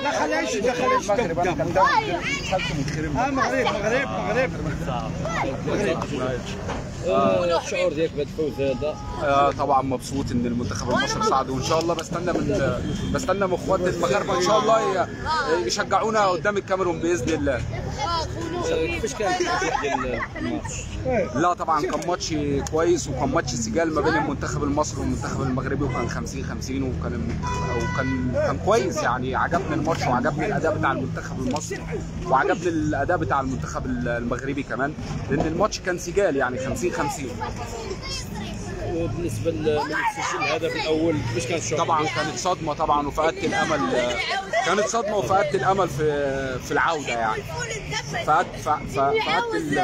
لا خليش ده خليش المغرب انا كان دوري دخلت متخرب اه مغرب مغرب مغرب آه، الشعور ديالك بهذا الفوز هذا آه طبعا مبسوط ان المنتخب المصري صعد وان شاء الله بستنى من بستنى من اخواتنا المغاربه ان شاء الله ي- يشجعونا قدام الكاميرون باذن الله آه، كيفاش كان الأجواء ديال الماتش؟ لا طبعا كان ماتش كويس وكان ماتش سجال ما بين المنتخب المصري والمنتخب المغربي وكان 50 50 وكان المنتخب وكان كان كويس يعني عجبني الماتش وعجبني الاداء بتاع المنتخب المصري وعجبني الاداء بتاع المنتخب المغربي كمان لان الماتش كان سجال يعني 50 50 وبالنسبه لمن تسجل الهدف الاول كيفاش كان الشعور؟ طبعا كانت صدمه طبعا وفقدت الامل كانت صدمه وفقدت الامل في في العوده يعني فقدت ف- ف- فقدت ال-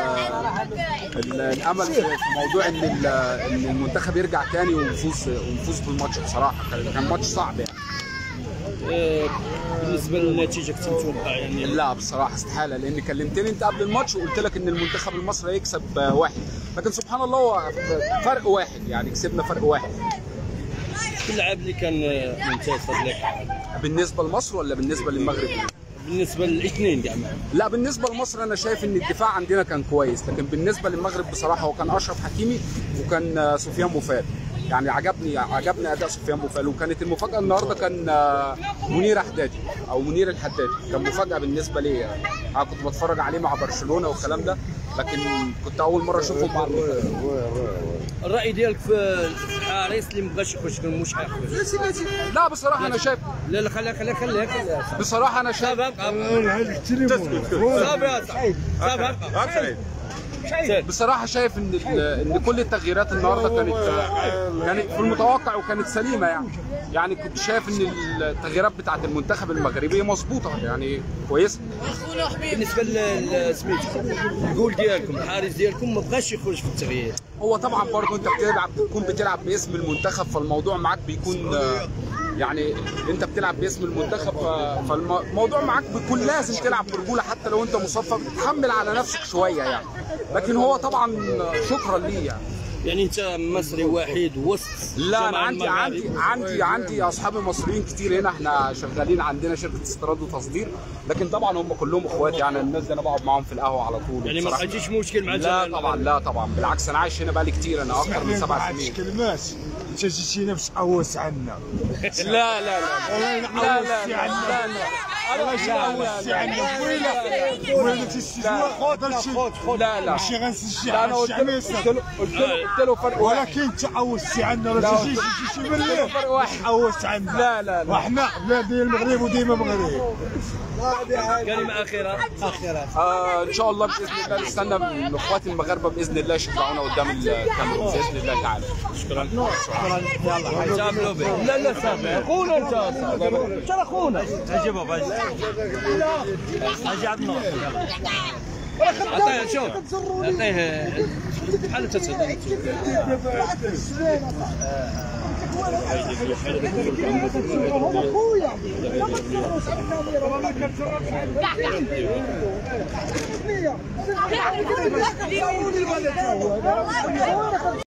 ال- الامل في في موضوع ان ال- ان المنتخب يرجع تاني ونفوز ونفوز بالماتش بصراحه كان كان ماتش صعب يعني آه، بالنسبه للنتيجه كنت متوقع يعني لا بصراحه استحاله لان كلمتني انت قبل الماتش وقلت لك ان المنتخب المصري هيكسب واحد لكن سبحان الله هو فرق واحد يعني كسبنا فرق واحد كل اللاعب اللي كان آه، ممتاز في هذا اللقاء بالنسبه لمصر ولا بالنسبه للمغرب؟ بالنسبه للاثنين كاع معهم لا بالنسبه لمصر انا شايف ان الدفاع عندنا كان كويس لكن بالنسبه للمغرب بصراحه هو كان اشرف حكيمي وكان آه، سفيان بوفال يعني عجبني عجبني اداء سفيان بوفال وكانت المفاجاه النهارده كان آه، منير حدادي او منير الحدادي كان مفاجاه بالنسبه لي يعني. انا كنت بتفرج عليه مع برشلونه والكلام ده لكن كنت اول مره اشوفه مع المنتخب الراي ديالك في الحارس اللي ما بغاش يخرج كان مش حيخرج لا بصراحه انا شايف لا لا خليها خليها خليها خليها بصراحه انا شايف صافي ابقى صافي يا صاحبي صافي ابقى بصراحه شايف ان ال- ان كل التغييرات النهارده كانت كانت في المتوقع وكانت سليمه يعني يعني كنت شايف ان التغييرات بتاعه المنتخب المغربي مظبوطه يعني كويسه بالنسبه ل- سميتو الجول ديالكم الحارس ديالكم ما بغاش يخرج في التغيير هو طبعا برضه انت بتلعب بتكون بتلعب باسم المنتخب فالموضوع معاك بيكون آه، يعني انت بتلعب باسم المنتخب ف- فالموضوع معاك بيكون لازم تلعب برجوله حتى لو انت مصاب فبتتحمل على نفسك شويه يعني لكن هو طبعا شكرا ليه يعني يعني انت مصري وحيد وسط لا انا الجماعة عندي المغاربة. عندي عندي عندي اصحابي مصريين كتير هنا احنا شغالين عندنا شركه استيراد وتصدير لكن طبعا هم كلهم اخوات يعني الناس دي انا بقعد معاهم في القهوه على طول يعني ما بصراحة. لقيتيش مشكل مع الجماعة لا طبعا لا طبعا بالعكس انا عايش هنا بقالي كتير انا اكتر من سبع سنين كلمات انت جيتي هنا باش تعوس عنا لا لا لا والله لا لا لا عنا لا والله تعوس عنا ويلا ويلا تستجوا خذ خذ لا لا ماشي غنسجل لا انا قلت له قلت له قلت له قلت له فرق واحد ولكن تعوس عنا راه جيتي جيتي بالله فرق واحد تعوس عنا لا لا لا وحنا بلاد ديال المغرب وديما مغرب كلمة أخيرة آه ان شاء الله باذن الله نستنى من اخواتي المغاربه باذن الله يشجعونا قدام الكاميرا باذن الله تعالى شكرا تعاملوا به لا لا صافي اخونا انت انت اخونا اجي بابا اجي عند النور عطيه شوف عطيه بحال تتهضر خويا